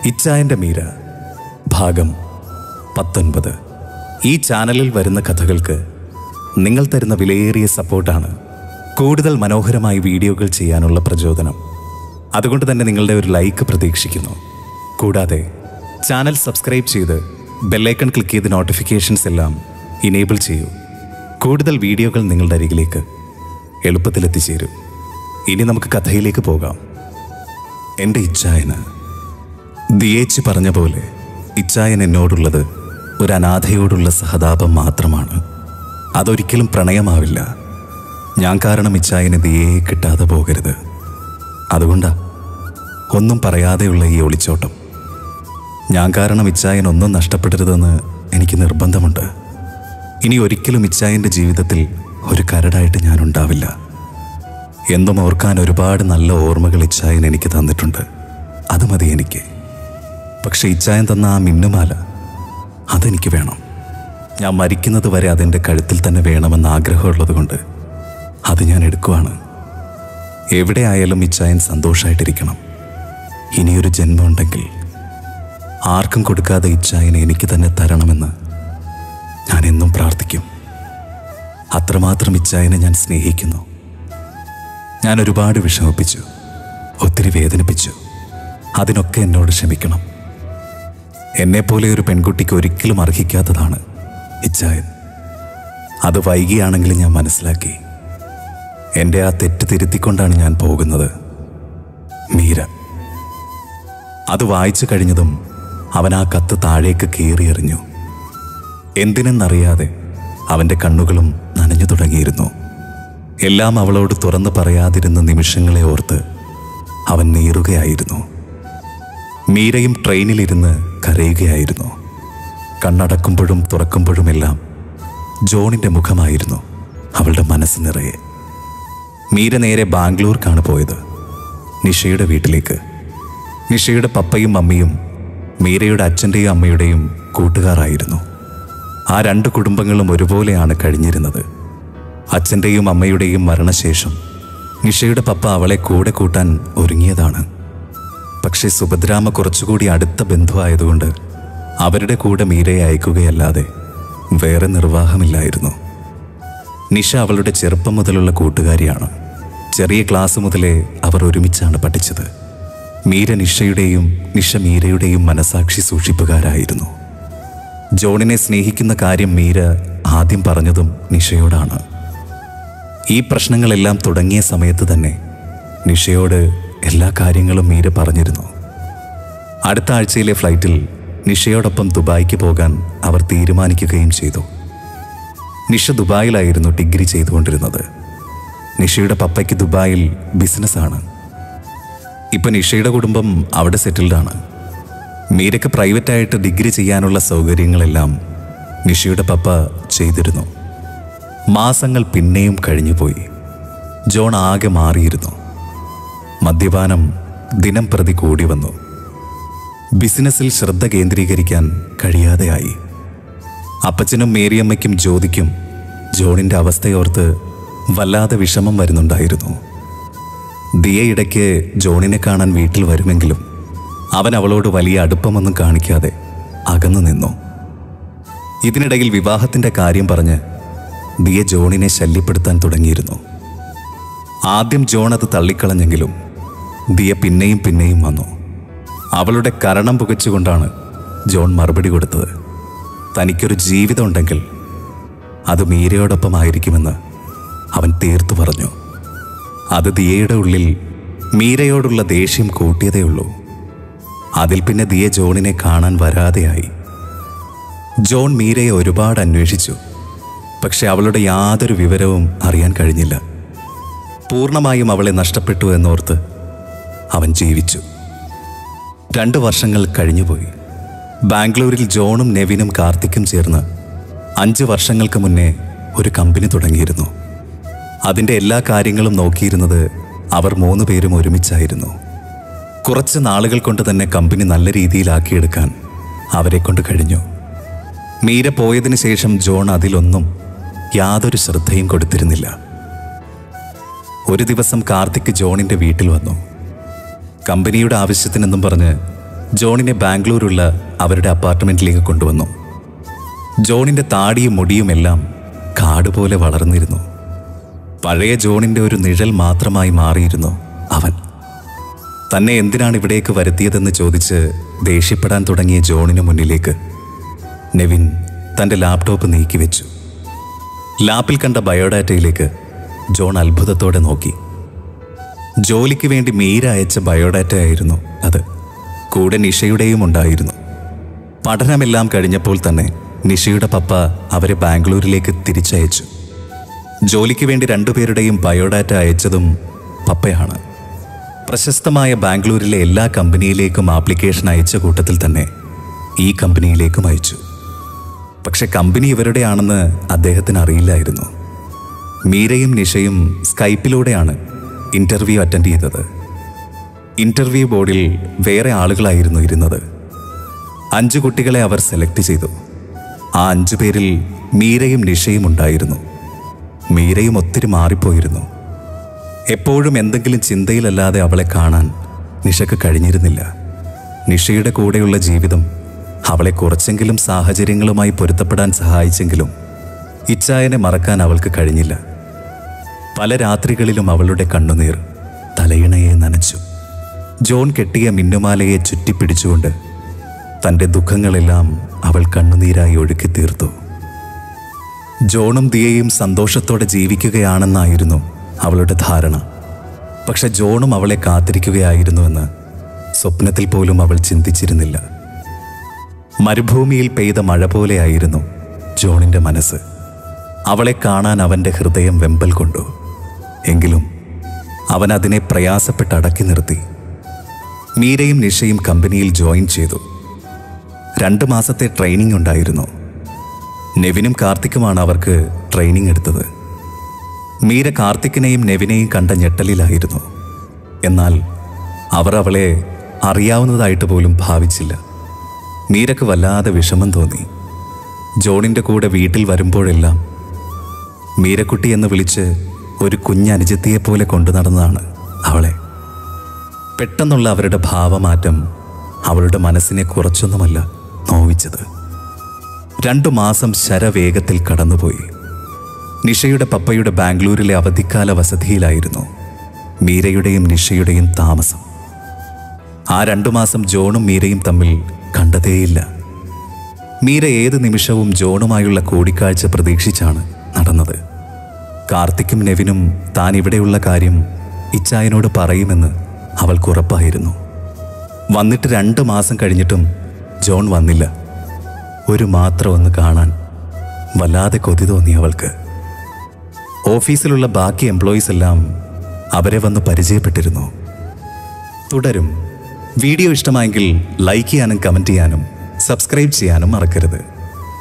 ഇച്ചായൻ്റെ മീര ഭാഗം പത്തൊൻപത് ഈ ചാനലിൽ വരുന്ന കഥകൾക്ക് നിങ്ങൾ തരുന്ന വിലയേറിയ സപ്പോർട്ടാണ് കൂടുതൽ മനോഹരമായി വീഡിയോകൾ ചെയ്യാനുള്ള പ്രചോദനം അതുകൊണ്ട് തന്നെ നിങ്ങളുടെ ഒരു ലൈക്ക് പ്രതീക്ഷിക്കുന്നു കൂടാതെ ചാനൽ സബ്സ്ക്രൈബ് ചെയ്ത് ബെല്ലൈക്കൺ ക്ലിക്ക് ചെയ്ത് നോട്ടിഫിക്കേഷൻസ് എല്ലാം ഇനേബിൾ ചെയ്യൂ കൂടുതൽ വീഡിയോകൾ നിങ്ങളുടെ അരികിലേക്ക് എളുപ്പത്തിൽ എത്തിച്ചേരും ഇനി നമുക്ക് കഥയിലേക്ക് പോകാം എൻ്റെ ഇച്ഛായന് ദിയേച്ച് പറഞ്ഞ പോലെ ഇച്ചായൻ എന്നോടുള്ളത് ഒരു അനാഥയോടുള്ള സഹതാപം മാത്രമാണ് അതൊരിക്കലും പ്രണയമാവില്ല ഞാൻ കാരണം ഇച്ചായന് ദിയയെ കിട്ടാതെ പോകരുത് അതുകൊണ്ടാ ഒന്നും പറയാതെയുള്ള ഈ ഒളിച്ചോട്ടം ഞാൻ കാരണം ഇച്ചായൻ ഒന്നും നഷ്ടപ്പെടരുതെന്ന് എനിക്ക് നിർബന്ധമുണ്ട് ഇനി ഒരിക്കലും ഇച്ചായൻ്റെ ജീവിതത്തിൽ ഒരു കരടായിട്ട് ഞാൻ ഉണ്ടാവില്ല എന്നും ഓർക്കാൻ ഒരുപാട് നല്ല ഓർമ്മകൾ ഇച്ചായൻ എനിക്ക് തന്നിട്ടുണ്ട് അത് മതി എനിക്ക് പക്ഷെ ഇച്ചായൻ തന്ന ആ മിന്നുമാല അതെനിക്ക് വേണം ഞാൻ മരിക്കുന്നത് വരെ അതെൻ്റെ കഴുത്തിൽ തന്നെ വേണമെന്ന് ആഗ്രഹമുള്ളത് കൊണ്ട് അത് ഞാൻ എടുക്കുവാണ് എവിടെയായാലും ഇച്ചായൻ സന്തോഷമായിട്ടിരിക്കണം ഇനിയൊരു ജന്മം ഉണ്ടെങ്കിൽ ആർക്കും കൊടുക്കാതെ ഇച്ചായനെ എനിക്ക് തന്നെ തരണമെന്ന് ഞാൻ എന്നും പ്രാർത്ഥിക്കും അത്രമാത്രം ഇച്ചായനെ ഞാൻ സ്നേഹിക്കുന്നു ഞാൻ ഒരുപാട് വിഷമിപ്പിച്ചു ഒത്തിരി വേദനിപ്പിച്ചു അതിനൊക്കെ എന്നോട് ക്ഷമിക്കണം എന്നെപ്പോലെ ഒരു പെൺകുട്ടിക്ക് ഒരിക്കലും അർഹിക്കാത്തതാണ് ഇച്ചായൻ അത് വൈകിയാണെങ്കിലും ഞാൻ മനസ്സിലാക്കി എൻ്റെ ആ തെറ്റ് തിരുത്തിക്കൊണ്ടാണ് ഞാൻ പോകുന്നത് മീര അത് വായിച്ചു കഴിഞ്ഞതും അവൻ ആ കത്ത് താഴേക്ക് കീറിയെറിഞ്ഞു എന്തിനെന്നറിയാതെ അവൻ്റെ കണ്ണുകളും നനഞ്ഞു തുടങ്ങിയിരുന്നു എല്ലാം അവളോട് തുറന്നു പറയാതിരുന്ന നിമിഷങ്ങളെ ഓർത്ത് അവൻ നീറുകയായിരുന്നു മീരയും ട്രെയിനിലിരുന്ന് കരയുകയായിരുന്നു കണ്ണടക്കുമ്പോഴും തുറക്കുമ്പോഴുമെല്ലാം ജോണിന്റെ മുഖമായിരുന്നു അവളുടെ മനസ്സ് നിറയെ മീര നേരെ ബാംഗ്ലൂർക്കാണ് പോയത് നിഷയുടെ വീട്ടിലേക്ക് നിഷയുടെ പപ്പയും അമ്മയും മീരയുടെ അച്ഛൻ്റെയും അമ്മയുടെയും കൂട്ടുകാരായിരുന്നു ആ രണ്ട് കുടുംബങ്ങളും ഒരുപോലെയാണ് കഴിഞ്ഞിരുന്നത് അച്ഛൻ്റെയും അമ്മയുടെയും മരണശേഷം നിഷയുടെ പപ്പ അവളെ കൂടെ കൂട്ടാൻ ഒരുങ്ങിയതാണ് പക്ഷേ സുഭദ്രാമ കുറച്ചുകൂടി അടുത്ത ബന്ധുവായതുകൊണ്ട് അവരുടെ കൂടെ മീരയെ അയക്കുകയല്ലാതെ വേറെ നിർവാഹമില്ലായിരുന്നു നിഷ അവളുടെ ചെറുപ്പം മുതലുള്ള കൂട്ടുകാരിയാണ് ചെറിയ ക്ലാസ് മുതലേ അവർ ഒരുമിച്ചാണ് പഠിച്ചത് മീര നിഷയുടെയും നിഷ മീരയുടെയും മനസാക്ഷി സൂക്ഷിപ്പുകാരായിരുന്നു ജോണിനെ സ്നേഹിക്കുന്ന കാര്യം മീര ആദ്യം പറഞ്ഞതും നിഷയോടാണ് ഈ പ്രശ്നങ്ങളെല്ലാം തുടങ്ങിയ സമയത്ത് തന്നെ നിഷയോട് എല്ലാ കാര്യങ്ങളും മീര പറഞ്ഞിരുന്നു അടുത്ത ആഴ്ചയിലെ ഫ്ലൈറ്റിൽ നിഷയോടൊപ്പം ദുബായിക്ക് പോകാൻ അവർ തീരുമാനിക്കുകയും ചെയ്തു നിഷ ദുബായിലായിരുന്നു ഡിഗ്രി ചെയ്തുകൊണ്ടിരുന്നത് നിഷയുടെ പപ്പയ്ക്ക് ദുബായിൽ ബിസിനസ്സാണ് ഇപ്പൊ നിഷയുടെ കുടുംബം അവിടെ സെറ്റിൽഡാണ് മീരയ്ക്ക് പ്രൈവറ്റായിട്ട് ഡിഗ്രി ചെയ്യാനുള്ള സൗകര്യങ്ങളെല്ലാം നിഷയുടെ പപ്പ ചെയ്തിരുന്നു മാസങ്ങൾ പിന്നെയും കഴിഞ്ഞുപോയി ജോൺ ആകെ മാറിയിരുന്നു മദ്യപാനം ദിനം പ്രതി കൂടി വന്നു ബിസിനസ്സിൽ ശ്രദ്ധ കേന്ദ്രീകരിക്കാൻ കഴിയാതെയായി അപ്പച്ചനും മേരിയമ്മയ്ക്കും ജ്യോതിക്കും ജോണിന്റെ അവസ്ഥയോർത്ത് വല്ലാതെ വിഷമം വരുന്നുണ്ടായിരുന്നു ദിയ ഇടയ്ക്ക് ജോണിനെ കാണാൻ വീട്ടിൽ വരുമെങ്കിലും അവൻ അവളോട് വലിയ അടുപ്പമൊന്നും കാണിക്കാതെ അകന്നു നിന്നു ഇതിനിടയിൽ വിവാഹത്തിന്റെ കാര്യം പറഞ്ഞ് ദിയ ജോണിനെ ശല്യപ്പെടുത്താൻ തുടങ്ങിയിരുന്നു ആദ്യം ജോൺ അത് തള്ളിക്കളഞ്ഞെങ്കിലും ദിയ പിന്നെയും പിന്നെയും വന്നു അവളുടെ കരണം പുകച്ചുകൊണ്ടാണ് ജോൺ മറുപടി കൊടുത്തത് തനിക്കൊരു ജീവിതം ഉണ്ടെങ്കിൽ അത് മീരയോടൊപ്പമായിരിക്കുമെന്ന് അവൻ തീർത്തു പറഞ്ഞു അത് ദിയയുടെ ഉള്ളിൽ മീരയോടുള്ള ദേഷ്യം കൂട്ടിയതേയുള്ളൂ അതിൽ പിന്നെ ദിയ ജോണിനെ കാണാൻ വരാതെയായി ജോൺ മീരയെ ഒരുപാട് അന്വേഷിച്ചു പക്ഷെ അവളുടെ യാതൊരു വിവരവും അറിയാൻ കഴിഞ്ഞില്ല പൂർണ്ണമായും അവളെ നഷ്ടപ്പെട്ടു എന്നോർത്ത് അവൻ ജീവിച്ചു രണ്ട് വർഷങ്ങൾ കഴിഞ്ഞുപോയി ബാംഗ്ലൂരിൽ ജോണും നെവിനും കാർത്തിക്കും ചേർന്ന് അഞ്ച് വർഷങ്ങൾക്ക് മുന്നേ ഒരു കമ്പനി തുടങ്ങിയിരുന്നു അതിൻ്റെ എല്ലാ കാര്യങ്ങളും നോക്കിയിരുന്നത് അവർ മൂന്ന് പേരും ഒരുമിച്ചായിരുന്നു കുറച്ച് നാളുകൾ കൊണ്ട് തന്നെ കമ്പനി നല്ല രീതിയിലാക്കിയെടുക്കാൻ അവരെ കൊണ്ട് കഴിഞ്ഞു മീര പോയതിനു ശേഷം ജോൺ അതിലൊന്നും യാതൊരു ശ്രദ്ധയും കൊടുത്തിരുന്നില്ല ഒരു ദിവസം കാർത്തിക് ജോണിന്റെ വീട്ടിൽ വന്നു കമ്പനിയുടെ ആവശ്യത്തിനെന്നും പറഞ്ഞ് ജോണിനെ ബാംഗ്ലൂരുള്ള അവരുടെ അപ്പാർട്ട്മെന്റിലേക്ക് കൊണ്ടുവന്നു ജോണിന്റെ താടിയും മുടിയുമെല്ലാം കാടുപോലെ വളർന്നിരുന്നു പഴയ ജോണിന്റെ ഒരു നിഴൽ മാത്രമായി മാറിയിരുന്നു അവൻ തന്നെ എന്തിനാണ് ഇവിടേക്ക് വരുത്തിയതെന്ന് ചോദിച്ച് ദേഷ്യപ്പെടാൻ തുടങ്ങിയ ജോണിന് മുന്നിലേക്ക് നെവിൻ തന്റെ ലാപ്ടോപ്പ് നീക്കിവെച്ചു ലാപ്പിൽ കണ്ട ബയോഡാറ്റയിലേക്ക് ജോൺ അത്ഭുതത്തോടെ നോക്കി ജോലിക്ക് വേണ്ടി മീര അയച്ച ബയോഡാറ്റ ആയിരുന്നു അത് കൂടെ നിഷയുടെയും ഉണ്ടായിരുന്നു പഠനമെല്ലാം കഴിഞ്ഞപ്പോൾ തന്നെ നിഷയുടെ പപ്പ അവരെ ബാംഗ്ലൂരിലേക്ക് തിരിച്ചയച്ചു ജോലിക്ക് വേണ്ടി രണ്ടുപേരുടെയും ബയോഡാറ്റ അയച്ചതും പപ്പയാണ് പ്രശസ്തമായ ബാംഗ്ലൂരിലെ എല്ലാ കമ്പനിയിലേക്കും ആപ്ലിക്കേഷൻ അയച്ച കൂട്ടത്തിൽ തന്നെ ഈ കമ്പനിയിലേക്കും അയച്ചു പക്ഷെ കമ്പനി ഇവരുടെയാണെന്ന് അദ്ദേഹത്തിന് അറിയില്ലായിരുന്നു മീരയും നിഷയും സ്കൈപ്പിലൂടെയാണ് ഇന്റർവ്യൂ അറ്റൻഡ് ചെയ്തത് ഇന്റർവ്യൂ ബോർഡിൽ വേറെ ആളുകളായിരുന്നു ഇരുന്നത് അഞ്ചു കുട്ടികളെ അവർ സെലക്ട് ചെയ്തു ആ അഞ്ചു പേരിൽ മീരയും നിഷയും ഉണ്ടായിരുന്നു മീരയും ഒത്തിരി മാറിപ്പോയിരുന്നു എപ്പോഴും എന്തെങ്കിലും ചിന്തയിലല്ലാതെ അവളെ കാണാൻ നിഷയ്ക്ക് കഴിഞ്ഞിരുന്നില്ല നിഷയുടെ കൂടെയുള്ള ജീവിതം അവളെ കുറച്ചെങ്കിലും സാഹചര്യങ്ങളുമായി പൊരുത്തപ്പെടാൻ സഹായിച്ചെങ്കിലും ഇച്ചായനെ മറക്കാൻ അവൾക്ക് കഴിഞ്ഞില്ല പല രാത്രികളിലും അവളുടെ കണ്ണുനീർ തലയിണയെ നനച്ചു ജോൺ കെട്ടിയ മിന്നുമാലയെ ചുറ്റിപ്പിടിച്ചുകൊണ്ട് തൻ്റെ ദുഃഖങ്ങളെല്ലാം അവൾ കണ്ണുനീരായി ഒഴുക്കി തീർത്തു ജോണും ദിയയും സന്തോഷത്തോടെ ജീവിക്കുകയാണെന്നായിരുന്നു അവളുടെ ധാരണ പക്ഷെ ജോണും അവളെ കാത്തിരിക്കുകയായിരുന്നുവെന്ന് സ്വപ്നത്തിൽ പോലും അവൾ ചിന്തിച്ചിരുന്നില്ല മരുഭൂമിയിൽ പെയ്ത മഴ പോലെയായിരുന്നു ജോണിന്റെ മനസ്സ് അവളെ കാണാൻ അവന്റെ ഹൃദയം വെമ്പൽ കൊണ്ടു എങ്കിലും അവൻ അതിനെ പ്രയാസപ്പെട്ട് അടക്കി നിർത്തി മീരയും നിഷയും കമ്പനിയിൽ ജോയിൻ ചെയ്തു രണ്ട് മാസത്തെ ട്രെയിനിങ് ഉണ്ടായിരുന്നു നെവിനും കാർത്തിക്കുമാണ് അവർക്ക് ട്രെയിനിങ് എടുത്തത് മീര കാർത്തിക്കിനെയും നെവിനെയും കണ്ട ഞെട്ടലിലായിരുന്നു എന്നാൽ അവർ അവളെ അറിയാവുന്നതായിട്ട് പോലും ഭാവിച്ചില്ല മീരക്ക് വല്ലാതെ വിഷമം തോന്നി ജോണിൻ്റെ കൂടെ വീട്ടിൽ വരുമ്പോഴെല്ലാം മീരക്കുട്ടി എന്ന് വിളിച്ച് ഒരു കുഞ്ഞനുജത്തിയെപ്പോലെ കൊണ്ടു നടന്നതാണ് അവളെ പെട്ടെന്നുള്ള അവരുടെ ഭാവമാറ്റം അവളുടെ മനസ്സിനെ കുറച്ചൊന്നുമല്ല നോവിച്ചത് രണ്ടു മാസം ശരവേഗത്തിൽ കടന്നുപോയി നിഷയുടെ പപ്പയുടെ ബാംഗ്ലൂരിലെ അവധിക്കാല വസതിയിലായിരുന്നു മീരയുടെയും നിഷയുടെയും താമസം ആ രണ്ടു മാസം ജോണും മീരയും തമ്മിൽ കണ്ടതേയില്ല മീര ഏത് നിമിഷവും ജോണുമായുള്ള കൂടിക്കാഴ്ച പ്രതീക്ഷിച്ചാണ് നടന്നത് കാർത്തിക്കും നെവിനും താൻ ഇവിടെയുള്ള കാര്യം ഇച്ചായനോട് പറയുമെന്ന് അവൾക്ക് ഉറപ്പായിരുന്നു വന്നിട്ട് രണ്ട് മാസം കഴിഞ്ഞിട്ടും ജോൺ വന്നില്ല ഒരു മാത്രം ഒന്ന് കാണാൻ വല്ലാതെ കൊതി തോന്നി അവൾക്ക് ഓഫീസിലുള്ള ബാക്കി എംപ്ലോയീസ് എല്ലാം അവരെ വന്ന് പരിചയപ്പെട്ടിരുന്നു തുടരും വീഡിയോ ഇഷ്ടമായെങ്കിൽ ലൈക്ക് ചെയ്യാനും കമൻറ്റ് ചെയ്യാനും സബ്സ്ക്രൈബ് ചെയ്യാനും മറക്കരുത്